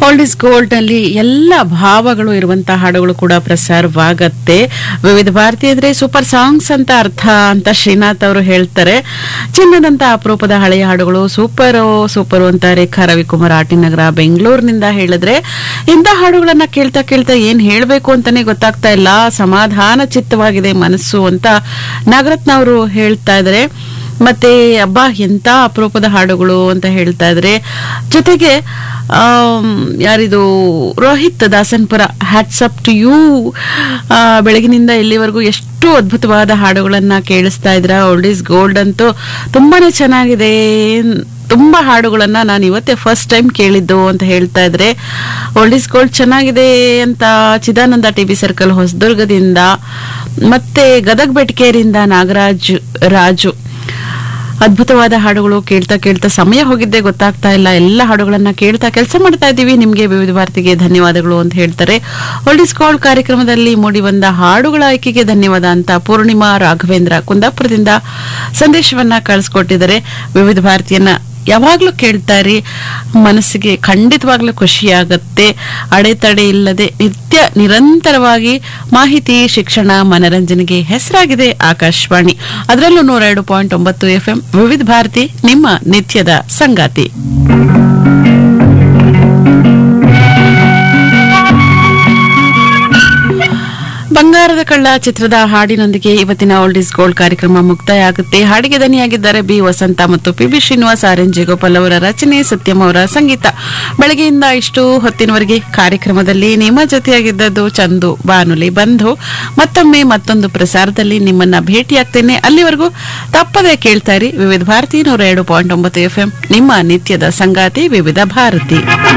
old is gold ನಲ್ಲಿ ಎಲ್ಲ ಭಾವಗಳು ಇರುವಂತಹ ಹಾಡುಗಳು ಕೂಡ ಪ್ರಸಾರವಾಗತ್ತೆ ವಿವಿಧ ಭಾರತಿ ಅಂದ್ರೆ ಸೂಪರ್ ಸಾಂಗ್ಸ್ ಅಂತ ಅರ್ಥ ಅಂತ ಶ್ರೀನಾಥ್ ಅವರು ಹೇಳ್ತಾರೆ ಚಿನ್ನದಂತ ಅಪರೂಪದ ಹಳೆಯ ಹಾಡುಗಳು ಸೂಪರ್ ಸೂಪರ್ ಅಂತ ರೇಖಾ ರವಿಕುಮಾರ್ ಆಟಿನಗರ ಬೆಂಗಳೂರಿನಿಂದ ಹೇಳಿದ್ರೆ ಇಂಥ ಹಾಡುಗಳನ್ನ ಕೇಳ್ತಾ ಕೇಳ್ತಾ ಏನ್ ಹೇಳ್ಬೇಕು ಅಂತಾನೆ ಗೊತ್ತಾಗ್ತಾ ಇಲ್ಲ ಸಮಾಧಾನ ಚಿತ್ತವಾಗಿದೆ ಮನಸ್ಸು ಅಂತ ನಾಗರತ್ನ ಅವರು ಹೇಳ್ತಾ ಇದ್ದಾರೆ ಮತ್ತೆ ಅಬ್ಬಾ ಎಂತ ಅಪರೂಪದ ಹಾಡುಗಳು ಅಂತ ಹೇಳ್ತಾ ಇದ್ರೆ ಜೊತೆಗೆ ಆಮ್, ಯಾರಿದು Rohit Dasanpura hats off to you ಬೆಳಗಿನಿಂದ ಇಲ್ಲಿವರೆಗೂ ಎಷ್ಟು ಅದ್ಭುತವಾದ ಹಾಡುಗಳನ್ನ ಕೇಳಿಸ್ತಾ ಇದ್ರ ಓಲ್ಡ್ ಈಸ್ ಗೋಲ್ಡ್ ಅಂತೂ ತುಂಬಾನೇ ಚೆನ್ನಾಗಿದೆ ತುಂಬಾ ಹಾಡುಗಳನ್ನ ನಾನು ಇವತ್ತೇ ಫಸ್ಟ್ ಟೈಮ್ ಕೇಳಿದ್ದು ಅಂತ ಹೇಳ್ತಾ ಇದ್ರೆ ಓಲ್ಡ್ ಈಸ್ ಗೋಲ್ಡ್ ಚೆನ್ನಾಗಿದೆ ಅಂತ ಚಿದಾನಂದ ಟಿವಿ ಸರ್ಕಲ್ ಹೊಸದುರ್ಗದಿಂದ ಮತ್ತೆ ಗದಗ್ ಬೆಟ್ಕೇರಿಂದ ನಾಗರಾಜ್ ರಾಜು ಅದ್ಭುತವಾದ ಹಾಡುಗಳು ಕೇಳ್ತಾ ಕೇಳ್ತಾ ಸಮಯ ಹೋಗಿದ್ದೆ ಗೊತ್ತಾಗ್ತಾ ಇಲ್ಲ ಎಲ್ಲ ಹಾಡುಗಳನ್ನ ಕೇಳ್ತಾ ಕೆಲಸ ಮಾಡ್ತಾ ಇದ್ದೀವಿ ನಿಮ್ಗೆ ವಿವಿಧ ಭಾರತಿಗೆ ಧನ್ಯವಾದಗಳು ಅಂತ ಹೇಳ್ತಾರೆ ಓಲ್ಡ್ ಇಸ್ ಗೋಲ್ಡ್ ಕಾರ್ಯಕ್ರಮದಲ್ಲಿ ಮೂಡಿ ಬಂದ ಹಾಡುಗಳ ಆಯ್ಕೆಗೆ ಧನ್ಯವಾದ ಅಂತ ಪೂರ್ಣಿಮಾ ರಾಘವೇಂದ್ರ ಕುಂದಾಪುರದಿಂದ ಸಂದೇಶವನ್ನ ಕಳಿಸ್ಕೊಟ್ಟಿದ್ದಾರೆ ವಿವಿಧ ಭಾರತಿಯನ್ನ ಯಾವಾಗ್ಲೂ ಕೇಳ್ತಾರೆ ಮನಸ್ಸಿಗೆ ಖಂಡಿತವಾಗ್ಲೂ ಖುಷಿಯಾಗತ್ತೆ ಅಡೆತಡೆ ಇಲ್ಲದೆ ನಿತ್ಯ ನಿರಂತರವಾಗಿ ಮಾಹಿತಿ ಶಿಕ್ಷಣ ಮನರಂಜನೆಗೆ ಹೆಸರಾಗಿದೆ ಆಕಾಶವಾಣಿ ಅದರಲ್ಲೂ ನೂರ ಎರಡು ಪಾಯಿಂಟ್ ಒಂಬತ್ತು ಎಫ್ಎಂ ವಿವಿಧ ಭಾರತಿ ನಿಮ್ಮ ನಿತ್ಯದ ಸಂಗಾತಿ ಬಂಗಾರದ ಕಳ್ಳ ಚಿತ್ರದ ಹಾಡಿನೊಂದಿಗೆ ಇವತ್ತಿನ ಓಲ್ಡ್ ಇಸ್ ಗೋಲ್ಡ್ ಕಾರ್ಯಕ್ರಮ ಮುಕ್ತಾಯ ಆಗುತ್ತೆ ಹಾಡಿಗೆ ದನಿಯಾಗಿದ್ದಾರೆ ಬಿ ವಸಂತ ಮತ್ತು P B Srinivas R N Jayagopal ಅವರ ರಚನೆ ಸತ್ಯಂ ಅವರ ಸಂಗೀತ ಬೆಳಗ್ಗೆಯಿಂದ ಇಷ್ಟು ಹೊತ್ತಿನವರೆಗೆ ಕಾರ್ಯಕ್ರಮದಲ್ಲಿ ನಿಮ್ಮ ಜೊತೆಯಾಗಿದ್ದದ್ದು ಚಂದು ಬಾನುಲಿ ಬಂಧು ಮತ್ತೊಮ್ಮೆ ಮತ್ತೊಂದು ಪ್ರಸಾರದಲ್ಲಿ ನಿಮ್ಮನ್ನ ಭೇಟಿಯಾಗ್ತೇನೆ ಅಲ್ಲಿವರೆಗೂ ತಪ್ಪದೆ ಕೇಳ್ತಾ ಇರಿ ವಿವಿಧ ಭಾರತಿ ನೂರ ಎರಡು ಪಾಯಿಂಟ್ ಒಂಬತ್ತು ಎಫ್ಎಂ ನಿಮ್ಮ ನಿತ್ಯದ ಸಂಗಾತಿ ವಿವಿಧ ಭಾರತಿ